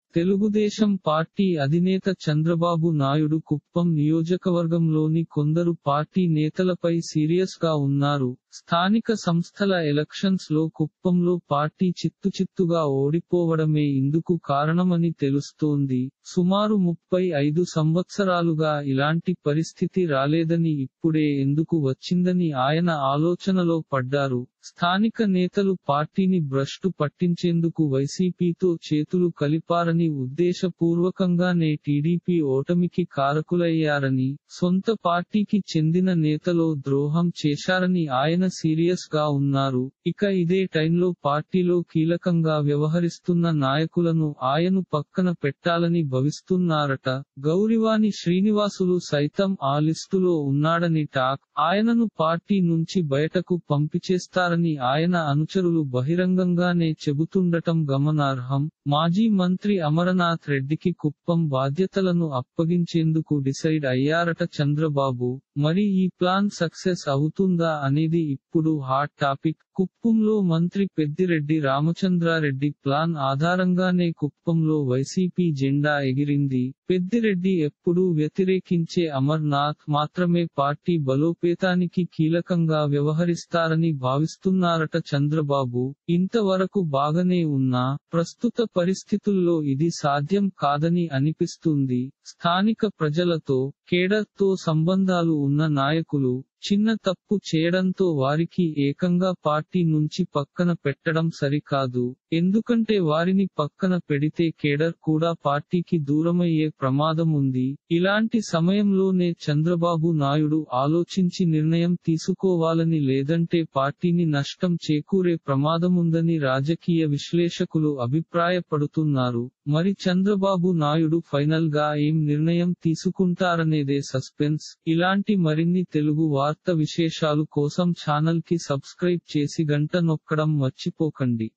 Telugu Desam party అధినేత చంద్రబాబు నాయుడు కుప్పం నియోజకవర్గంలోని కొందరు పార్టీ నేతలపై సీరియస్ గా ఉన్నారు స్థానిక సంస్థల ఎలక్షన్స్ లో కుప్పంలో పార్టీ చిత్తుచిత్తుగా ఓడిపోవడమే ఇందుకు కారణమని తెలుస్తోంది సుమారు ముప్పై ఐదు సంవత్సరాలుగా ఇలాంటి పరిస్థితి రాలేదని ఇప్పుడే ఎందుకు వచ్చిందని ఆయన ఆలోచనలో పడ్డారు స్థానిక నేతలు పార్టీని భ్రష్టు పట్టించేందుకు వైసీపీతో చేతులు కలిపారని ఉద్దేశపూర్వకంగానే టీడీపీ ఓటమికి కారకులయ్యారని సొంత పార్టీకి చెందిన నేతలో ద్రోహం చేశారని ఆయన సీరియస్ గా ఉన్నారు ఇక ఇదే టైంలో పార్టీలో కీలకంగా వ్యవహరిస్తున్న నాయకులను ఆయను పక్కన పెట్టాలని భవిస్తున్నారట గౌరివాని శ్రీనివాసులు సైతం ఆ లిస్టులో ఉన్నాడని టాక్ ఆయనను పార్టీ నుంచి బయటకు పంపిచేస్తారని ఆయన అనుచరులు బహిరంగంగానే చెబుతుండటం గమనార్హం మాజీ మంత్రి అమరనాథ్ రెడ్డికి కుప్పం బాధ్యతలను అప్పగించేందుకు డిసైడ్ అయ్యారట చంద్రబాబు మరి ఈ ప్లాన్ సక్సెస్ అవుతుందా అనేది ఇప్పుడు హాట్ టాపిక్ కుప్పంలో మంత్రి పెద్దిరెడ్డి రామచంద్రారెడ్డి ప్లాన్ ఆధారంగానే కుప్పంలో వైసీపీ జెండా ఎగిరింది పెద్దిరెడ్డి ఎప్పుడూ వ్యతిరేకించే అమర్నాథ్ మాత్రమే పార్టీ బలోపేతానికి కీలకంగా వ్యవహరిస్తారని భావిస్తున్నారట చంద్రబాబు ఇంతవరకు బాగనే ఉన్నా ప్రస్తుత పరిస్థితుల్లో ఇది సాధ్యం కాదని అనిపిస్తుంది స్థానిక ప్రజలతో కేడర్తో సంబంధాలు ఉన్న నాయకులు చిన్న తప్పు చేయడంతో వారికి ఏకంగా పార్టీ నుంచి పక్కన పెట్టడం సరికాదు ఎందుకంటే వారిని పక్కన పెడితే కేడర్ కూడా పార్టీకి దూరమయ్యే ప్రమాదం ఉంది ఇలాంటి సమయంలోనే చంద్రబాబు నాయుడు ఆలోచించి నిర్ణయం తీసుకోవాలని లేదంటే పార్టీని నష్టం చేకూరే ప్రమాదముందని రాజకీయ విశ్లేషకులు అభిప్రాయపడుతున్నారు మరి చంద్రబాబు నాయుడు ఫైనల్ గా ఏం నిర్ణయం తీసుకుంటారనేదే సస్పెన్స్ ఇలాంటి మరిన్ని తెలుగు వార్త విశేషాలు కోసం ఛానల్ కి సబ్స్క్రైబ్ చేసి గంట నొక్కడం మర్చిపోకండి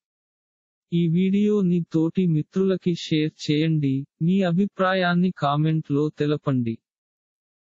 ఈ వీడియోని తోటి మిత్రులకి షేర్ చేయండి మీ అభిప్రాయాన్ని కామెంట్ లో తెలపండి